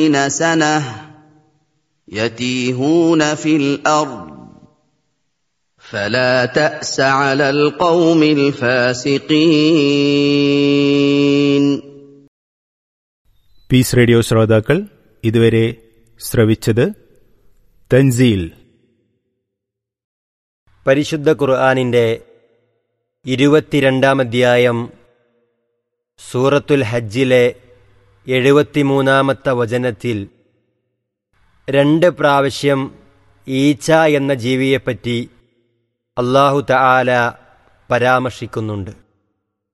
سنة يتيهون في الأرض فلا تأس على القوم الفاسقين piece radio ശ്രോതാക്കൾ ഇതുവരെ ശ്രവിച്ചത് തൻസീൽ പരിശുദ്ധ ഖുർആാനിൻ്റെ ഇരുപത്തിരണ്ടാം അധ്യായം സൂറത്തുൽ ഹജ്ജിലെ എഴുപത്തിമൂന്നാമത്തെ വചനത്തിൽ രണ്ട് പ്രാവശ്യം ഈച്ച എന്ന ജീവിയെപ്പറ്റി അള്ളാഹു തആല പരാമർശിക്കുന്നുണ്ട്